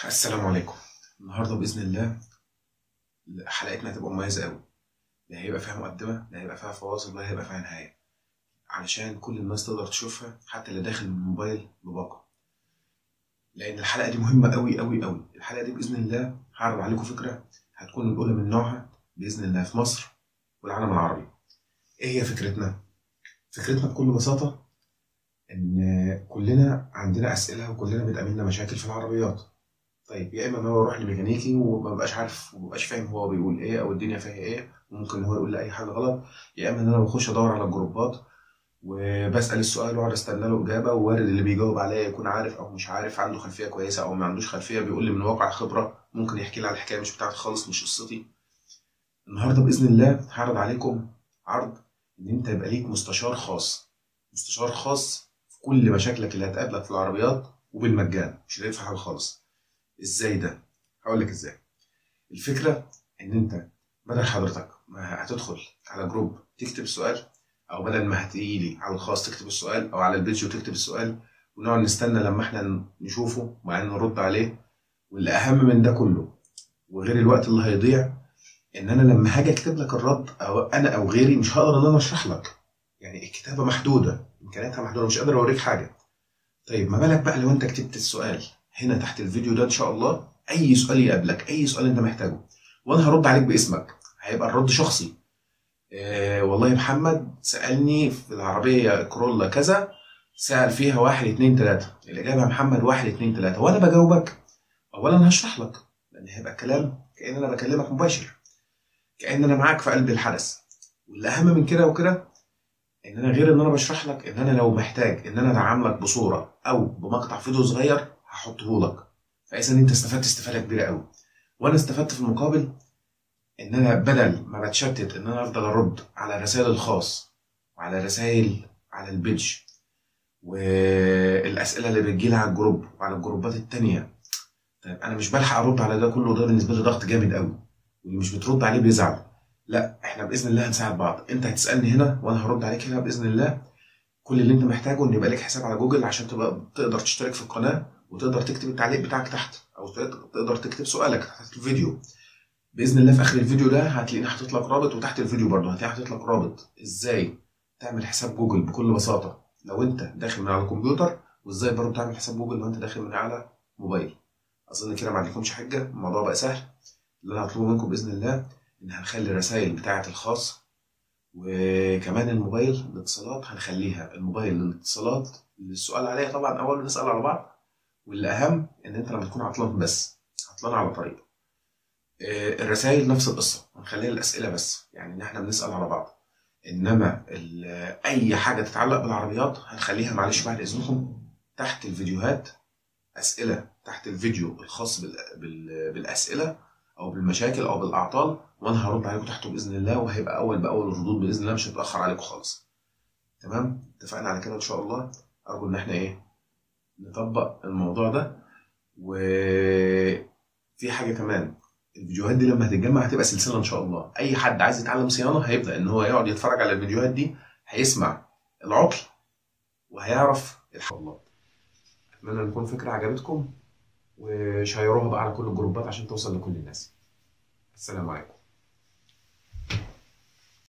السلام عليكم النهارده باذن الله حلقتنا هتبقى مميزه قوي لا هيبقى فيها مقدمه لا هيبقى فيها فواصل ولا هيبقى فيها نهايه علشان كل الناس تقدر تشوفها حتى اللي داخل من الموبايل بباقه لان الحلقه دي مهمه قوي قوي قوي الحلقه دي باذن الله هعرض عليكم فكره هتكون الاولى من نوعها باذن الله في مصر والعالم العربي ايه هي فكرتنا فكرتنا بكل بساطه ان كلنا عندنا اسئله وكلنا بتقابلنا مشاكل في العربيات طيب يا اما ان هو يروح لميكانيكي وما بقاش عارف وما بقاش فاهم هو بيقول ايه او الدنيا فيها ايه وممكن ان هو يقول لي اي حاجه غلط يا اما ان انا بخش ادور على الجروبات وبسال السؤال واقعد استنى له اجابه ووارد اللي بيجاوب عليا يكون عارف او مش عارف عنده خلفيه كويسه او ما عندوش خلفيه بيقول لي من واقع خبره ممكن يحكي لي على الحكايه مش بتاعتي خالص مش قصتي النهارده باذن الله هعرض عليكم عرض ان انت يبقى ليك مستشار خاص مستشار خاص في كل مشاكلك اللي هتقابلك في العربيات وبالمجان مش هتدفع حاجه خالص ازاي ده هقول لك ازاي الفكره ان انت بدل حضرتك ما هتدخل على جروب تكتب السؤال او بدل ما هتيجي على الخاص تكتب السؤال او على الفيديو تكتب السؤال ونقعد نستنى لما احنا نشوفه وبعدين نرد عليه واللي اهم من ده كله وغير الوقت اللي هيضيع ان انا لما هاجي اكتب لك الرد او انا او غيري مش هقدر ان انا اشرح لك يعني الكتابه محدوده امكانياتها محدوده مش قادر اوريك حاجه طيب ما بالك بقى لو انت كتبت السؤال هنا تحت الفيديو ده ان شاء الله اي سؤال يقابلك اي سؤال انت محتاجه وانا هرد عليك باسمك هيبقى الرد شخصي آه والله محمد سالني في العربيه كرولا كذا سال فيها واحد اتنين تلاته الاجابه يا محمد واحد اتنين تلاته وانا بجاوبك اولا هشرح لك لان هيبقى كلام كان انا بكلمك مباشر كان انا معاك في قلب الحدث واللي اهم من كده وكده ان انا غير ان انا بشرح لك ان انا لو محتاج ان انا ادعم لك بصوره او بمقطع فيديو صغير هحطه لك فاذا انت استفدت استفاده كبيره قوي وانا استفدت في المقابل ان انا بدل ما بتشتت ان انا افضل ارد على رسائل الخاص وعلى رسائل على البيدج والاسئله اللي بتجيلي على الجروب وعلى الجروبات التانية طيب انا مش بلحق ارد على ده كله ده بالنسبه لي ضغط جامد قوي واللي مش بترد عليه بيزعل لا احنا باذن الله هنساعد بعض انت هتسالني هنا وانا هرد عليك هنا باذن الله كل اللي انت محتاجه ان يبقى لك حساب على جوجل عشان تبقى تقدر تشترك في القناه وتقدر تكتب التعليق بتاعك تحت او تقدر تكتب سؤالك تحت الفيديو باذن الله في اخر الفيديو ده هتلاقيني حاطط لك رابط وتحت الفيديو برضه هتلاقيني حاطط لك رابط ازاي تعمل حساب جوجل بكل بساطه لو انت داخل من على الكمبيوتر وازاي برضه تعمل حساب جوجل لو انت داخل من على موبايل اظن كده ما عندكمش حجه الموضوع بقى سهل اللي انا هطلبه منكم باذن الله ان هنخلي الرسائل بتاعه الخاص وكمان الموبايل الاتصالات هنخليها الموبايل للاتصالات للسؤال عليها طبعا اول نسال على بعض واللي اهم ان انت لما تكون عطلان بس عطلان على طريق الرسائل نفس القصه هنخليها الاسئله بس يعني ان احنا بنسال على بعض انما اي حاجه تتعلق بالعربيات هنخليها معلش بعد اذنكم تحت الفيديوهات اسئله تحت الفيديو الخاص بالاسئله او بالمشاكل او بالاعطال وانا هرد عليكم تحته باذن الله وهيبقى اول باول الردود باذن الله مش هتاخر عليكم خالص تمام اتفقنا على كده ان شاء الله ارجو ان احنا ايه نطبق الموضوع ده وفي حاجه كمان الفيديوهات دي لما هتتجمع هتبقى سلسله ان شاء الله اي حد عايز يتعلم صيانه هيبدا ان هو يقعد يتفرج على الفيديوهات دي هيسمع العطل وهيعرف الحق الله اتمنى ان تكون فكره عجبتكم وشيروها بقى على كل الجروبات عشان توصل لكل الناس السلام عليكم